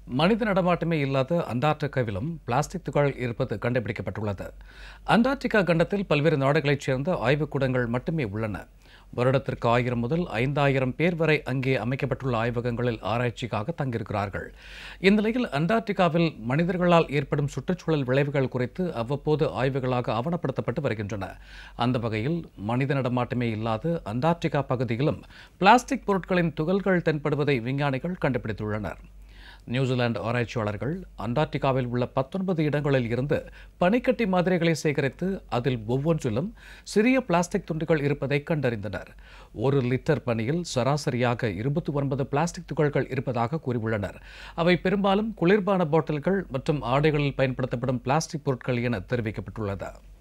மனித நடமாட்டமே இல்லாத அண்டார்டிகாவிலும் பிளாஸ்டிக் துகள் இருப்பது கண்டுபிடிக்கப்பட்டுள்ளது அண்டார்டிகா கண்டத்தில் பல்வேறு நாடுகளைச் சேர்ந்த ஆய்வுக்கூடங்கள் மட்டுமே உள்ளன வருடத்திற்கு ஆயிரம் முதல் ஐந்தாயிரம் பேர் வரை அங்கே அமைக்கப்பட்டுள்ள ஆய்வகங்களில் ஆராய்ச்சிக்காக தங்கியிருக்கிறார்கள் இந்நிலையில் அண்டார்டிகாவில் மனிதர்களால் ஏற்படும் சுற்றுச்சூழல் விளைவுகள் குறித்து அவ்வப்போது ஆய்வுகளாக ஆவணப்படுத்தப்பட்டு வருகின்றன அந்த வகையில் மனித நடமாட்டமே இல்லாத அண்டார்டிகா பகுதியிலும் பிளாஸ்டிக் பொருட்களின் துகள்கள் தென்படுவதை விஞ்ஞானிகள் கண்டுபிடித்துள்ளனர் நியூசிலாந்து ஆராய்ச்சியாளர்கள் அண்டார்டிகாவில் உள்ள பத்தொன்பது இடங்களில் இருந்து பனிக்கட்டி மாதிரிகளை சேகரித்து அதில் ஒவ்வொன்றிலும் சிறிய பிளாஸ்டிக் துண்டுகள் இருப்பதை கண்டறிந்தனர் ஒரு லிட்டர் பனியில் சராசரியாக இருபத்தி ஒன்பது பிளாஸ்டிக் துகள்கள் இருப்பதாக கூறியுள்ளனர் அவை பெரும்பாலும் குளிர்பான பாட்டில்கள் மற்றும் ஆடைகளில் பயன்படுத்தப்படும் பிளாஸ்டிக் பொருட்கள் என தெரிவிக்கப்பட்டுள்ளது